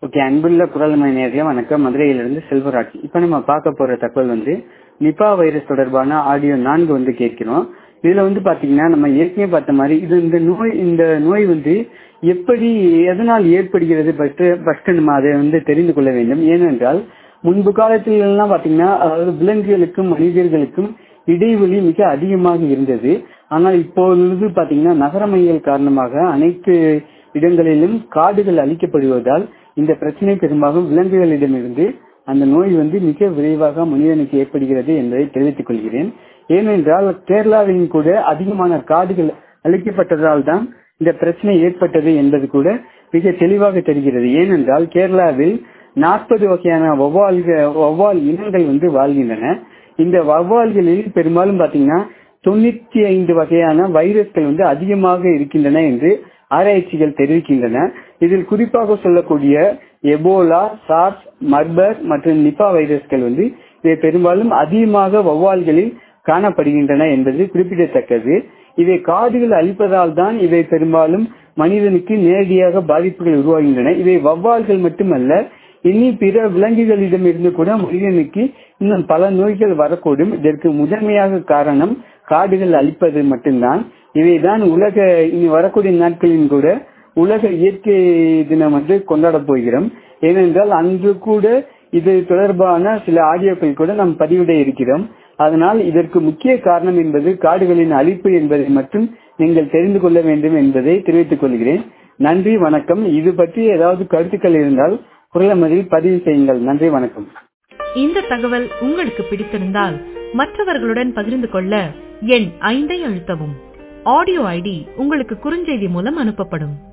okay அன்புள்ள குரல்மணி நேரில் வணக்கம் மதுரையிலிருந்து செல்வராஜ் இப்போ நம்ம பார்க்க போற தகவல் வந்து நிபா வைரஸ் தொடர்பான ஆடியோ நான்கு வந்து கேட்கிறோம் இதுல வந்து பாத்தீங்கன்னா நம்ம ஏற்கனவே பார்த்த மாதிரி இது இந்த நோய் இந்த நோய் வந்து எப்படி எதனால் ஏற்படுகிறது ஃபர்ஸ்ட் ஃபர்ஸ்ட் நம்ம அதை வந்து தெரிந்து கொள்ள வேண்டும் ஏனென்றால் முன்பு காலத்தில் எல்லாம் பாத்தீங்கன்னா அதாவது விலங்குகளுக்கும் மனிதர்களுக்கும் இடைவெளி மிக அதிகமாக இருந்தது ஆனால் இப்பொழுது பாத்தீங்கன்னா நகரமையல் காரணமாக அனைத்து இடங்களிலும் காடுகள் அழிக்கப்படுவதால் இந்த பிரச்சனை பெரும்பாலும் விலங்குகளிடமிருந்து அந்த நோய் வந்து மிக விரைவாக மனிதனுக்கு ஏற்படுகிறது என்பதை தெரிவித்துக் கொள்கிறேன் ஏனென்றால் கேரளாவின் கூட அதிகமான காடுகள் அழிக்கப்பட்டதால் தான் இந்த பிரச்சனை ஏற்பட்டது என்பது கூட மிக தெளிவாக தெரிகிறது ஏனென்றால் கேரளாவில் நாற்பது வகையான வௌவால்கள் வௌவால் இனங்கள் வந்து வாழ்கின்றன இந்த வௌவால்களில் பெரும்பாலும் பாத்தீங்கன்னா தொண்ணூத்தி ஐந்து வகையான வைரஸ்கள் வந்து அதிகமாக இருக்கின்றன என்று ஆராய்ச்சிகள் தெரிவிக்கின்றன இதில் குறிப்பாக சொல்லக்கூடிய எபோலா சார்ஸ் மர்பர் மற்றும் நிபா வைரஸ்கள் வந்து இவை பெரும்பாலும் அதிகமாக வௌவால்களில் காணப்படுகின்றன என்பது குறிப்பிடத்தக்கது இவை காடுகள் அழிப்பதால் தான் இவை பெரும்பாலும் மனிதனுக்கு நேரடியாக பாதிப்புகள் உருவாகின்றன இவை வௌவால்கள் மட்டுமல்ல இனி பிற விலங்குகளிடமிருந்து கூட மனிதனுக்கு இன்னும் பல நோய்கள் வரக்கூடும் இதற்கு முதன்மையாக காரணம் காடுகள் அழிப்பது மட்டும்தான் இவைதான் உலக இனி வரக்கூடிய நாட்களில் கூட உலக இயற்கை தினம் வந்து கொண்டாட போகிறோம் ஏனென்றால் அன்று கூட இது தொடர்பான சில ஆடியோக்கள் கூட நாம் பதிவிட இருக்கிறோம் அதனால் இதற்கு முக்கிய காரணம் என்பது காடுகளின் அழிப்பு என்பதை மட்டும் நீங்கள் தெரிந்து கொள்ள வேண்டும் என்பதை தெரிவித்துக் கொள்கிறேன் நன்றி வணக்கம் இது பற்றி ஏதாவது கருத்துக்கள் இருந்தால் குரலமதில் பதிவு செய்யுங்கள் நன்றி வணக்கம் இந்த தகவல் உங்களுக்கு பிடித்திருந்தால் மற்றவர்களுடன் பகிர்ந்து கொள்ள எண் ஐந்தை அழுத்தவும் ஆடியோ ஐடி உங்களுக்கு குறுஞ்செய்தி மூலம் அனுப்பப்படும்